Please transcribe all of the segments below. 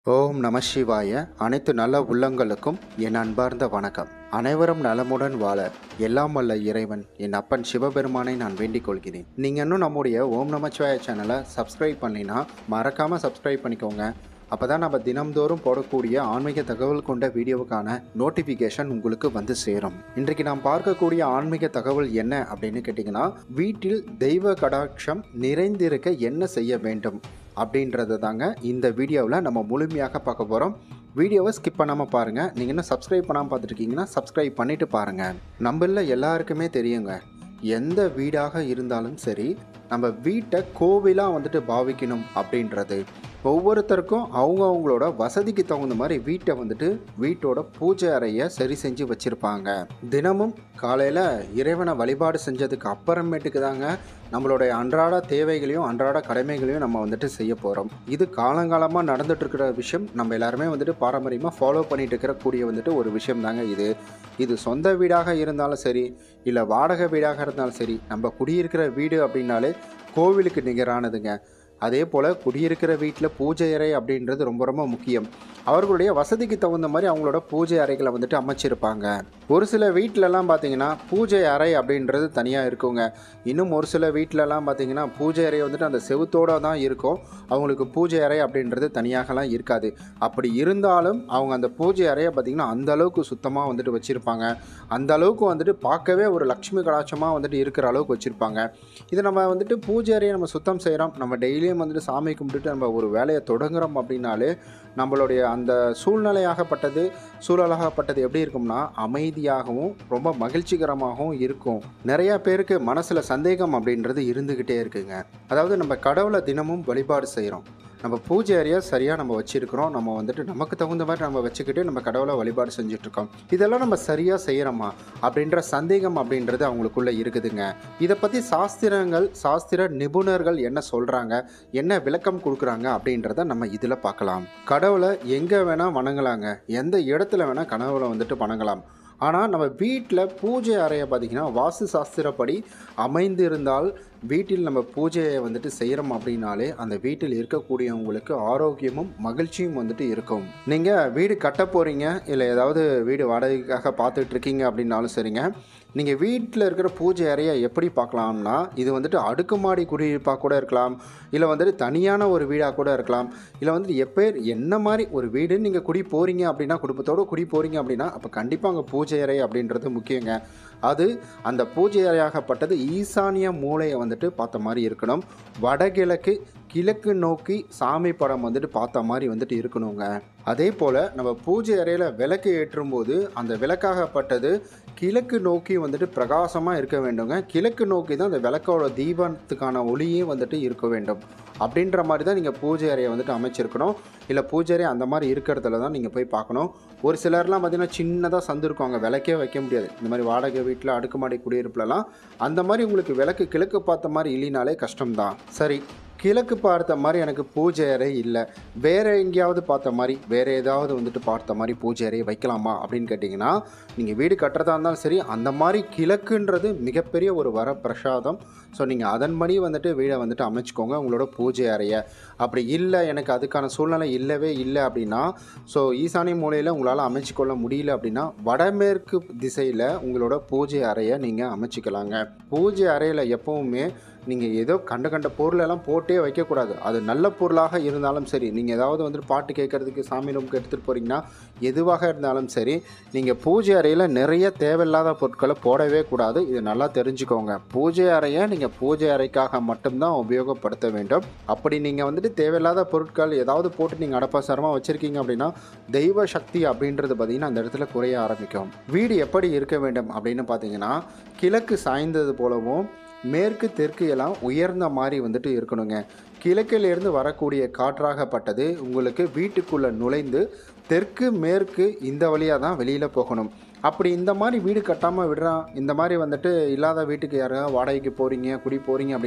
ஓம் நம சிவாய அனைத்து நல்ல உள்ளங்களுக்கும் என் அன்பார்ந்த வணக்கம் அனைவரும் நலமுடன் வாழ எல்லாம் வல்ல இறைவன் என் அப்பன் சிவபெருமானை நான் வேண்டிக் கொள்கிறேன் நீங்கள் இன்னும் நம்முடைய ஓம் நமச்சிவாய சேனலை சப்ஸ்கிரைப் பண்ணினா மறக்காமல் சப்ஸ்கிரைப் பண்ணிக்கோங்க அப்போ தான் நம்ம தினம்தோறும் போடக்கூடிய ஆன்மீக தகவல் கொண்ட வீடியோவுக்கான நோட்டிஃபிகேஷன் உங்களுக்கு வந்து சேரும் இன்றைக்கு நாம் பார்க்கக்கூடிய ஆன்மீக தகவல் என்ன அப்படின்னு கேட்டிங்கன்னா வீட்டில் தெய்வ கடாட்சம் நிறைந்திருக்க என்ன செய்ய வேண்டும் அப்படின்றது தாங்க இந்த வீடியோவில் நம்ம முழுமையாக பார்க்க போகிறோம் வீடியோவை ஸ்கிப் பண்ணாமல் பாருங்கள் நீங்கள் இன்னும் சப்ஸ்கிரைப் பண்ணாமல் பார்த்துருக்கீங்கன்னா சப்ஸ்கிரைப் பண்ணிவிட்டு பாருங்கள் நம்மள எல்லாருக்குமே தெரியுங்க எந்த வீடாக இருந்தாலும் சரி நம்ம வீட்டை கோவிலாக வந்துட்டு பாவிக்கணும் அப்படின்றது ஒவ்வொருத்தருக்கும் அவங்க அவங்களோட வசதிக்கு தகுந்த மாதிரி வீட்டை வந்துட்டு வீட்டோட பூஜை அறையை சரி செஞ்சு வச்சுருப்பாங்க தினமும் காலையில் இறைவனை வழிபாடு செஞ்சதுக்கு அப்புறமேட்டுக்கு தாங்க நம்மளுடைய அன்றாட தேவைகளையும் அன்றாட கடமைகளையும் நம்ம வந்துட்டு செய்ய போகிறோம் இது காலங்காலமாக நடந்துட்டு இருக்கிற விஷயம் நம்ம எல்லாருமே வந்துட்டு பாரம்பரியமாக ஃபாலோ பண்ணிட்டு இருக்கிற கூடிய வந்துட்டு ஒரு விஷயம் தாங்க இது இது சொந்த வீடாக இருந்தாலும் சரி இல்லை வாடகை வீடாக இருந்தாலும் சரி நம்ம குடியிருக்கிற வீடு அப்படின்னாலே கோவிலுக்கு நிகரானதுங்க அதே போல் குடியிருக்கிற வீட்டில் பூஜை அறை அப்படின்றது ரொம்ப ரொம்ப முக்கியம் அவர்களுடைய வசதிக்கு தகுந்த மாதிரி அவங்களோட பூஜை அறைகளை வந்துட்டு அமைச்சிருப்பாங்க ஒரு சில வீட்டிலலாம் பார்த்தீங்கன்னா பூஜை அறை அப்படின்றது தனியாக இருக்குங்க இன்னும் ஒரு சில வீட்டிலலாம் பார்த்தீங்கன்னா பூஜை அறை வந்துட்டு அந்த செவுத்தோடு தான் இருக்கும் அவங்களுக்கு பூஜை அறை அப்படின்றது தனியாகலாம் இருக்காது அப்படி இருந்தாலும் அவங்க அந்த பூஜை அறையை பார்த்திங்கன்னா அந்த அளவுக்கு சுத்தமாக வந்துட்டு வச்சுருப்பாங்க அந்த அளவுக்கு வந்துட்டு பார்க்கவே ஒரு லக்ஷ்மி கடாட்சமாக வந்துட்டு இருக்கிற அளவுக்கு வச்சுருப்பாங்க இது நம்ம வந்துட்டு பூஜை அறையை நம்ம சுத்தம் செய்கிறோம் நம்ம டெய்லியும் வந்துட்டு சாமி கும்பிட்டுட்டு நம்ம ஒரு வேலையை தொடங்குறோம் அப்படின்னாலே நம்மளுடைய அந்த சூழ்நிலையாகப்பட்டது சூழலாகப்பட்டது எப்படி இருக்கும்னா அமைதியாகவும் ரொம்ப மகிழ்ச்சிகரமாகவும் இருக்கும் நிறையா பேருக்கு மனசில் சந்தேகம் அப்படின்றது இருந்துக்கிட்டே இருக்குங்க அதாவது நம்ம கடவுளை தினமும் வழிபாடு செய்கிறோம் நம்ம பூஜை அறையை சரியாக நம்ம வச்சுருக்கிறோம் நம்ம வந்துட்டு நமக்கு தகுந்த மாதிரி நம்ம வச்சுக்கிட்டு நம்ம கடவுளை வழிபாடு செஞ்சுட்ருக்கோம் இதெல்லாம் நம்ம சரியாக செய்கிறோமா அப்படின்ற சந்தேகம் அப்படின்றது அவங்களுக்குள்ளே இருக்குதுங்க இதை பற்றி சாஸ்திரங்கள் சாஸ்திர நிபுணர்கள் என்ன சொல்கிறாங்க என்ன விளக்கம் கொடுக்குறாங்க அப்படின்றத நம்ம இதில் பார்க்கலாம் கடவுளை எங்கே வேணால் வணங்கலாங்க எந்த இடத்துல வேணால் கடவுளை வந்துட்டு வணங்கலாம் ஆனால் நம்ம வீட்டில் பூஜை அறையை பார்த்திங்கன்னா வாஸ்து சாஸ்திரப்படி அமைந்திருந்தால் வீட்டில் நம்ம பூஜையை வந்துட்டு செய்கிறோம் அப்படின்னாலே அந்த வீட்டில் இருக்கக்கூடியவங்களுக்கு ஆரோக்கியமும் மகிழ்ச்சியும் வந்துட்டு இருக்கும் நீங்கள் வீடு கட்ட போகிறீங்க இல்லை ஏதாவது வீடு வாடகைக்காக பார்த்துட்டு இருக்கீங்க அப்படின்னாலும் சரிங்க நீங்கள் வீட்டில் இருக்கிற பூஜை அறையை எப்படி பார்க்கலாம்னா இது வந்துட்டு அடுக்குமாடி குடியிருப்பாக கூட இருக்கலாம் இல்லை வந்துட்டு தனியான ஒரு வீடாக கூட இருக்கலாம் இல்லை வந்துட்டு எப்போ என்ன மாதிரி ஒரு வீடு நீங்கள் குடி போகிறீங்க அப்படின்னா குடும்பத்தோடு குடி போகிறீங்க அப்படின்னா அப்போ கண்டிப்பாக அங்கே பூஜை அறை அப்படின்றது முக்கியங்க அது அந்த பூஜை அறையாகப்பட்டது ஈசானிய மூலையை வந்துட்டு பார்த்த மாதிரி இருக்கணும் வடகிழக்கு கிழக்கு நோக்கி சாமி படம் வந்துட்டு பார்த்த மாதிரி வந்துட்டு இருக்கணுங்க அதே போல் நம்ம பூஜை அறையில் விளக்கு ஏற்றும் போது அந்த விளக்காகப்பட்டது கிழக்கு நோக்கி வந்துட்டு பிரகாசமாக இருக்க வேண்டுங்க கிழக்கு நோக்கி தான் அந்த விளக்கோட தீபத்துக்கான ஒளியே வந்துட்டு இருக்க வேண்டும் அப்படின்ற மாதிரி தான் நீங்கள் பூஜை அறையை வந்துட்டு அமைச்சிருக்கணும் இல்லை பூஜை அறை அந்த மாதிரி இருக்கிறதுல தான் நீங்கள் போய் பார்க்கணும் ஒரு சிலர்லாம் பார்த்தீங்கன்னா சின்னதாக சந்து இருக்கும் அங்கே விளக்கே வைக்க முடியாது இந்த மாதிரி வாடகை வீட்டில் அடுக்குமாடி குடியிருப்புலலாம் அந்த மாதிரி உங்களுக்கு விளக்கு கிழக்கு பார்த்த மாதிரி இல்லைனாலே கஷ்டம்தான் சரி கிழக்கு பார்த்த மாதிரி எனக்கு பூஜை அறை இல்லை வேறு எங்கேயாவது பார்த்த மாதிரி வேறு ஏதாவது வந்துட்டு பார்த்த மாதிரி பூஜை அறை வைக்கலாமா அப்படின்னு கேட்டிங்கன்னா நீங்கள் வீடு கட்டுறதா இருந்தாலும் சரி அந்த மாதிரி கிழக்குன்றது மிகப்பெரிய ஒரு வர பிரசாதம் ஸோ நீங்கள் அதன்படி வந்துட்டு வீடை வந்துட்டு அமைச்சுக்கோங்க உங்களோட பூஜை அறையை அப்படி இல்லை எனக்கு அதுக்கான சூழ்நிலை இல்லவே இல்லை அப்படின்னா ஸோ ஈசானிய மூலையில் உங்களால் அமைச்சிக்கொள்ள முடியல அப்படின்னா வடமேற்கு திசையில் உங்களோட பூஜை அறையை நீங்கள் அமைச்சிக்கலாங்க பூஜை அறையில் எப்போவுமே நீங்கள் ஏதோ கண்ட கண்ட பொருளெல்லாம் போட்டே வைக்கக்கூடாது அது நல்ல பொருளாக இருந்தாலும் சரி நீங்கள் ஏதாவது வந்துட்டு பாட்டு கேட்குறதுக்கு சாமி ரூமுக்கு எடுத்துகிட்டு போகிறீங்கன்னா எதுவாக இருந்தாலும் சரி நீங்கள் பூஜை அறையில் நிறைய தேவையில்லாத பொருட்களை போடவே கூடாது இது நல்லா தெரிஞ்சுக்கோங்க பூஜை அறையை நீங்கள் பூஜை அறைக்காக மட்டும்தான் உபயோகப்படுத்த வேண்டும் அப்படி நீங்கள் வந்துட்டு தேவையில்லாத பொருட்கள் ஏதாவது போட்டு நீங்கள் அடப்பாசாரமாக வச்சுருக்கீங்க அப்படின்னா தெய்வ சக்தி அப்படின்றது பார்த்திங்கன்னா அந்த இடத்துல குறைய ஆரம்பிக்கும் வீடு எப்படி இருக்க வேண்டும் அப்படின்னு பார்த்தீங்கன்னா கிழக்கு சாய்ந்தது போலவும் மேற்கு தெற்கு எல்லாம் உயர்ந்த மாதிரி வந்துட்டு இருக்கணுங்க கிழக்கிலிருந்து வரக்கூடிய காற்றாகப்பட்டது உங்களுக்கு வீட்டுக்குள்ளே நுழைந்து தெற்கு மேற்கு இந்த வழியாக தான் வெளியில் போகணும் அப்படி இந்த மாதிரி வீடு கட்டாமல் விடுறான் இந்த மாதிரி வந்துட்டு இல்லாத வீட்டுக்கு யாராவது வாடகைக்கு போகிறீங்க குடி போகிறீங்க அப்படின்னா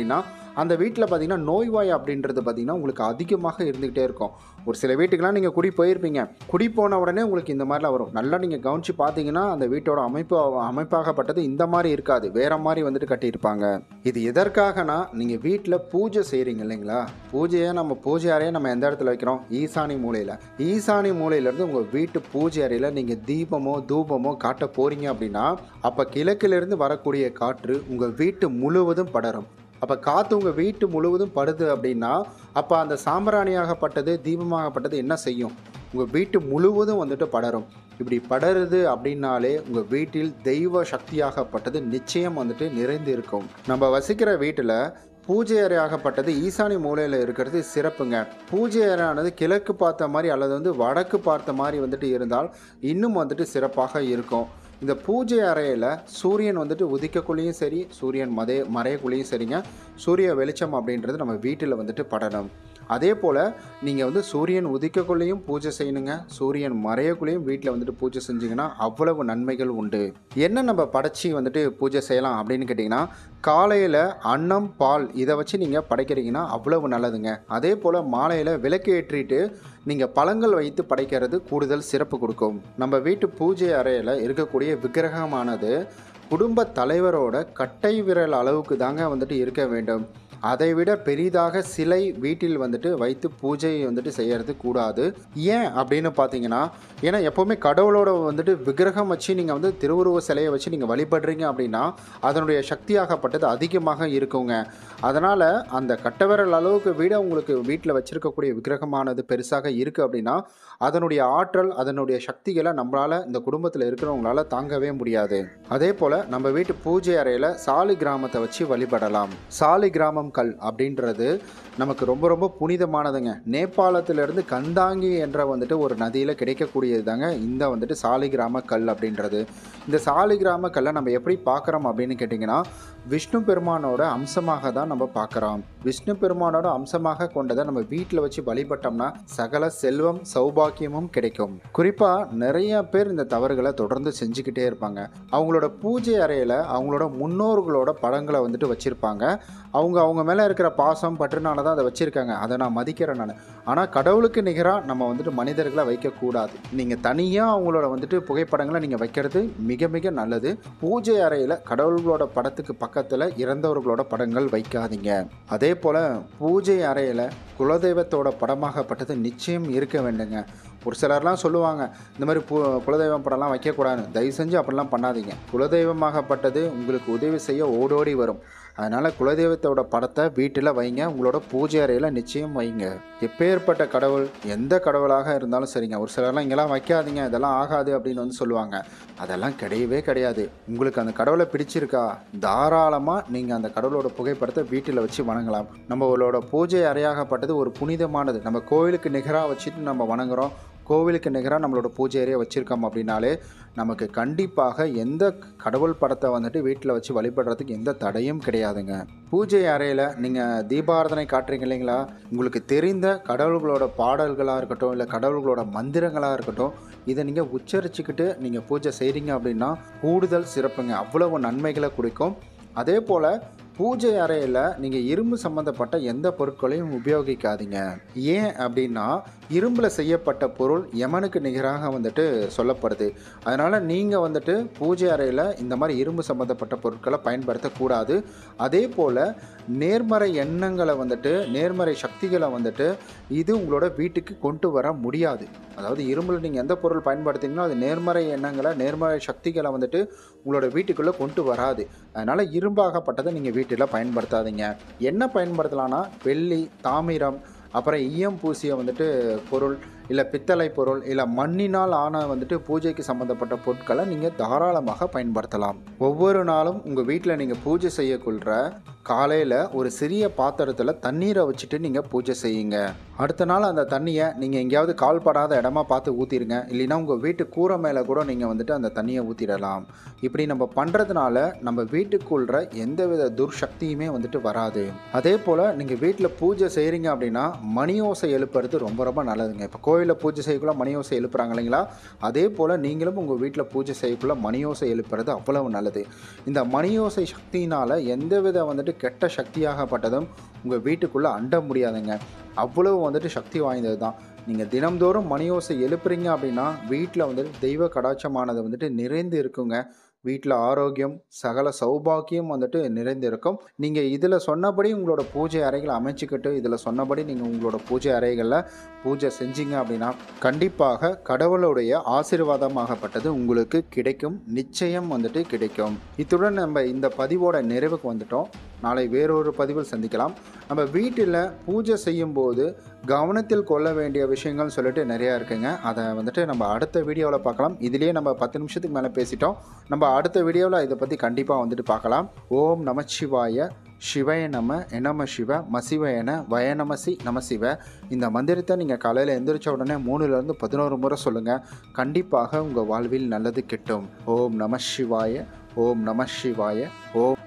அந்த வீட்டில் பார்த்தீங்கன்னா நோய்வாய் அப்படின்றது பார்த்தீங்கன்னா உங்களுக்கு அதிகமாக இருந்துக்கிட்டே இருக்கும் ஒரு சில வீட்டுக்கெலாம் நீங்கள் குடி போயிருப்பீங்க குடி போன உடனே உங்களுக்கு இந்த மாதிரிலாம் வரும் நல்லா நீங்கள் கவனித்து பார்த்தீங்கன்னா அந்த வீட்டோட அமைப்பு அமைப்பாகப்பட்டது இந்த மாதிரி இருக்காது வேற மாதிரி வந்துட்டு கட்டியிருப்பாங்க இது எதற்காகனா நீங்கள் வீட்டில் பூஜை செய்கிறீங்க இல்லைங்களா பூஜையை நம்ம பூஜை அறையை நம்ம எந்த இடத்துல வைக்கிறோம் ஈசானி மூலையில் ஈசானி மூலையிலேருந்து உங்கள் வீட்டு பூஜை அறையில் நீங்கள் தீபமோ தூபமோ காட்ட போகிறீங்க அப்படின்னா அப்போ கிழக்கிலிருந்து வரக்கூடிய காற்று உங்கள் வீட்டு முழுவதும் படரும் அப்போ காற்று உங்கள் வீட்டு முழுவதும் படுது அப்படின்னா அப்போ அந்த சாம்பிராணியாகப்பட்டது தீபமாகப்பட்டது என்ன செய்யும் உங்கள் வீட்டு முழுவதும் வந்துட்டு படரும் இப்படி படருது அப்படின்னாலே உங்கள் வீட்டில் தெய்வ சக்தியாகப்பட்டது நிச்சயம் வந்துட்டு நிறைந்து இருக்கும் நம்ம வசிக்கிற வீட்டில் பூஜை அறையாகப்பட்டது ஈசானி மூலையில் இருக்கிறது சிறப்புங்க பூஜை அறையானது கிழக்கு பார்த்த மாதிரி அல்லது வந்து வடக்கு பார்த்த மாதிரி வந்துட்டு இருந்தால் இன்னும் வந்துட்டு சிறப்பாக இருக்கும் இந்த பூஜை அறையில் சூரியன் வந்துட்டு உதிக்கக்குள்ளேயும் சரி சூரியன் மதே மறையக்குள்ளேயும் சரிங்க சூரிய வெளிச்சம் அப்படின்றது நம்ம வீட்டில் வந்துட்டு படணும் அதே போல் நீங்கள் வந்து சூரியன் உதிக்கக்குள்ளேயும் பூஜை செய்யணுங்க சூரியன் மறையக்குள்ளேயும் வீட்டில் வந்துட்டு பூஜை செஞ்சீங்கன்னா அவ்வளவு நன்மைகள் உண்டு என்ன நம்ம படைச்சி வந்துட்டு பூஜை செய்யலாம் அப்படின்னு கேட்டிங்கன்னா காலையில் அன்னம் பால் இதை வச்சு நீங்கள் படைக்கிறீங்கன்னா அவ்வளவு நல்லதுங்க அதே போல் மாலையில் விளக்கு ஏற்றிட்டு நீங்கள் பழங்கள் வைத்து படைக்கிறது கூடுதல் சிறப்பு கொடுக்கும் நம்ம வீட்டு பூஜை அறையில் இருக்கக்கூடிய விக்கிரகமானது குடும்ப தலைவரோட கட்டை விரல் அளவுக்கு தாங்க வந்துட்டு இருக்க வேண்டும் அதை விட பெரிதாக சிலை வீட்டில் வந்துட்டு வைத்து பூஜை வந்துட்டு செய்யறது கூடாது ஏன் அப்படின்னு பார்த்தீங்கன்னா ஏன்னா எப்போவுமே கடவுளோட வந்துட்டு விக்கிரகம் வச்சு நீங்கள் வந்து திருவுருவ சிலையை வச்சு நீங்கள் வழிபடுறீங்க அப்படின்னா அதனுடைய சக்தியாகப்பட்டது அதிகமாக இருக்குங்க அதனால் அந்த கட்டவிரல் அளவுக்கு விட உங்களுக்கு வீட்டில் வச்சிருக்கக்கூடிய விக்கிரகமானது பெருசாக இருக்குது அப்படின்னா அதனுடைய ஆற்றல் அதனுடைய சக்திகளை நம்மளால் இந்த குடும்பத்தில் இருக்கிறவங்களால தாங்கவே முடியாது அதே போல் நம்ம வீட்டு பூஜை அறையில் சாலி கிராமத்தை வச்சு வழிபடலாம் சாலி கிராமம் கல் அப்படின்றது நமக்கு ரொம்ப ரொம்ப புனிதமானதுங்க நேபாளத்திலிருந்து கந்தாங்கி என்ற வந்துட்டு ஒரு நதியில் கிடைக்கக்கூடியது தாங்க இந்த வந்துட்டு சாலிகிராம கல் அப்படின்றது இந்த சாலிகிராம கல்லை நம்ம எப்படி பார்க்குறோம் அப்படின்னு கேட்டிங்கன்னா விஷ்ணு பெருமானோட அம்சமாக தான் நம்ம பார்க்குறோம் விஷ்ணு பெருமானோட அம்சமாக கொண்டதை நம்ம வீட்டில் வச்சு வழிபட்டோம்னா சகல செல்வம் சௌபாக்கியமும் கிடைக்கும் குறிப்பாக நிறைய பேர் இந்த தவறுகளை தொடர்ந்து செஞ்சுக்கிட்டே இருப்பாங்க அவங்களோட பூஜை அறையில் அவங்களோட முன்னோர்களோட படங்களை வந்துட்டு வச்சுருப்பாங்க அவங்க அவங்க மேலே இருக்கிற பாசம் பற்றுனால தான் அதை வச்சுருக்காங்க அதை நான் மதிக்கிறேன் நான் ஆனால் கடவுளுக்கு நிகராக நம்ம வந்துட்டு மனிதர்களை வைக்கக்கூடாது நீங்கள் தனியாக அவங்களோட வந்துட்டு புகைப்படங்களை நீங்கள் வைக்கிறது மிக மிக நல்லது பூஜை அறையில் கடவுள்களோட படத்துக்கு பக்கத்தில் இறந்தவர்களோட படங்கள் வைக்காதீங்க அதே போல் பூஜை அறையில் குலதெய்வத்தோட படமாகப்பட்டது நிச்சயம் இருக்க வேண்டுங்க ஒரு சிலர்லாம் சொல்லுவாங்க இந்த மாதிரி பூ குலதெய்வம் படம்லாம் வைக்கக்கூடாது தயவு செஞ்சு அப்படிலாம் பண்ணாதீங்க குலதெய்வமாகப்பட்டது உங்களுக்கு உதவி செய்ய ஓடோடி வரும் அதனால் குலதெய்வத்தோட படத்தை வீட்டில் வைங்க உங்களோட பூஜை அறையில் நிச்சயம் வைங்க எப்பேற்பட்ட கடவுள் எந்த கடவுளாக இருந்தாலும் சரிங்க ஒரு சிலர்லாம் இங்கெல்லாம் வைக்காதீங்க இதெல்லாம் ஆகாது அப்படின்னு வந்து சொல்லுவாங்க அதெல்லாம் கிடையவே கிடையாது உங்களுக்கு அந்த கடவுளை பிடிச்சிருக்கா தாராளமாக நீங்கள் அந்த கடவுளோட புகைப்படத்தை வீட்டில் வச்சு வணங்கலாம் நம்மளோட பூஜை அறையாகப்பட்டது ஒரு புனிதமானது நம்ம கோவிலுக்கு நிகராக வச்சுட்டு நம்ம வணங்குறோம் கோவிலுக்கு நிகராக நம்மளோட பூஜை அறையை வச்சுருக்கோம் அப்படின்னாலே நமக்கு கண்டிப்பாக எந்த கடவுள் படத்தை வந்துட்டு வீட்டில் வச்சு வழிபடுறதுக்கு எந்த தடையும் கிடையாதுங்க பூஜை அறையில் நீங்கள் தீபாராதனை காட்டுறீங்க இல்லைங்களா உங்களுக்கு தெரிந்த கடவுள்களோட பாடல்களாக இருக்கட்டும் இல்லை கடவுள்களோட மந்திரங்களாக இருக்கட்டும் இதை நீங்கள் உச்சரிச்சுக்கிட்டு நீங்கள் பூஜை செய்கிறீங்க அப்படின்னா கூடுதல் சிறப்புங்க அவ்வளவு நன்மைகளை கொடுக்கும் அதே போல் பூஜை அறையில் நீங்கள் இரும்பு சம்மந்தப்பட்ட எந்த பொருட்களையும் உபயோகிக்காதீங்க ஏன் அப்படின்னா இரும்பில் செய்யப்பட்ட பொருள் யமனுக்கு நிகராக வந்துட்டு சொல்லப்படுது அதனால் நீங்கள் வந்துட்டு பூஜை அறையில் இந்த மாதிரி இரும்பு சம்மந்தப்பட்ட பொருட்களை பயன்படுத்தக்கூடாது அதே போல் நேர்மறை எண்ணங்களை வந்துட்டு நேர்மறை சக்திகளை வந்துட்டு இது உங்களோட வீட்டுக்கு கொண்டு வர முடியாது அதாவது இரும்பில் நீங்கள் எந்த பொருள் பயன்படுத்தினீங்களோ அது நேர்மறை எண்ணங்களை நேர்மறை சக்திகளை வந்துட்டு உங்களோட வீட்டுக்குள்ளே கொண்டு வராது அதனால் இரும்பாகப்பட்டதை நீங்கள் வீட்டில் பயன்படுத்தாதீங்க என்ன பயன்படுத்தலாம்னா வெள்ளி தாமிரம் அப்புறம் ஈயம் பூசிய வந்துட்டு பொருள் இல்லை பித்தளை பொருள் இல்லை மண்ணினால் ஆன வந்துட்டு பூஜைக்கு சம்மந்தப்பட்ட பொருட்களை நீங்கள் தாராளமாக பயன்படுத்தலாம் ஒவ்வொரு நாளும் உங்கள் வீட்டில் நீங்கள் பூஜை செய்யக்கொள்கிற காலையில் ஒரு சிறிய பாத்திரத்தில் தண்ணீரை வச்சுட்டு நீங்கள் பூஜை செய்யுங்க அடுத்த நாள் அந்த தண்ணியை நீங்கள் எங்கேயாவது கால் படாத இடமா பார்த்து ஊற்றிடுங்க இல்லைன்னா உங்கள் வீட்டு கூரை மேலே கூட நீங்கள் வந்துட்டு அந்த தண்ணியை ஊற்றிடலாம் இப்படி நம்ம பண்ணுறதுனால நம்ம வீட்டுக்குள்ள எந்தவித துர்சக்தியுமே வந்துட்டு வராது அதே போல் நீங்கள் வீட்டில் பூஜை செய்கிறீங்க அப்படின்னா மணி ஓசை எழுப்புறது ரொம்ப ரொம்ப நல்லதுங்க இப்போ கோயில் கோயிலில் பூஜை செய்யக்குள்ள மணி ஓசை எழுப்புறாங்க இல்லைங்களா அதே போல் நீங்களும் உங்கள் வீட்டில் பூஜை செய்யக்குள்ள மணி ஓசை எழுப்புறது அவ்வளவு நல்லது இந்த மணி ஓசை சக்தியினால் எந்தவித வந்துட்டு கெட்ட சக்தியாகப்பட்டதும் உங்கள் வீட்டுக்குள்ளே அண்ட முடியாதுங்க அவ்வளவு வந்துட்டு சக்தி வாய்ந்தது தான் நீங்கள் தினம்தோறும் மணி ஓசை எழுப்புறீங்க அப்படின்னா வீட்டில் வந்துட்டு தெய்வ கடாட்சமானது வந்துட்டு நிறைந்து இருக்குங்க வீட்டில் ஆரோக்கியம் சகல சௌபாக்கியம் வந்துட்டு நிறைந்து இருக்கும் நீங்கள் இதில் சொன்னபடி உங்களோட பூஜை அறைகளை அமைச்சிக்கிட்டு இதில் சொன்னபடி நீங்கள் உங்களோட பூஜை அறைகளில் பூஜை செஞ்சீங்க அப்படின்னா கண்டிப்பாக கடவுளுடைய ஆசீர்வாதமாகப்பட்டது உங்களுக்கு கிடைக்கும் நிச்சயம் வந்துட்டு கிடைக்கும் இத்துடன் நம்ம இந்த பதிவோட நிறைவுக்கு வந்துட்டோம் நாளை வேறொரு பதிவில் சந்திக்கலாம் நம்ம வீட்டில் பூஜை செய்யும்போது கவனத்தில் கொள்ள வேண்டிய விஷயங்கள்னு சொல்லிட்டு நிறையா இருக்குங்க அதை வந்துட்டு நம்ம அடுத்த வீடியோவில் பார்க்கலாம் இதுலேயே நம்ம பத்து நிமிஷத்துக்கு மேலே பேசிட்டோம் நம்ம அடுத்த வீடியோவில் இதை பற்றி கண்டிப்பாக வந்துட்டு பார்க்கலாம் ஓம் நமச்சிவாய சிவய நம எனம சிவ மசிவயன வயநமசி நம சிவ இந்த மந்திரத்தை நீங்கள் காலையில் எந்திரிச்ச உடனே மூணுலேருந்து பதினோரு முறை சொல்லுங்கள் கண்டிப்பாக உங்கள் வாழ்வில் நல்லது கிட்டும் ஓம் நம சிவாய ஓம் நம சிவாய ஓம்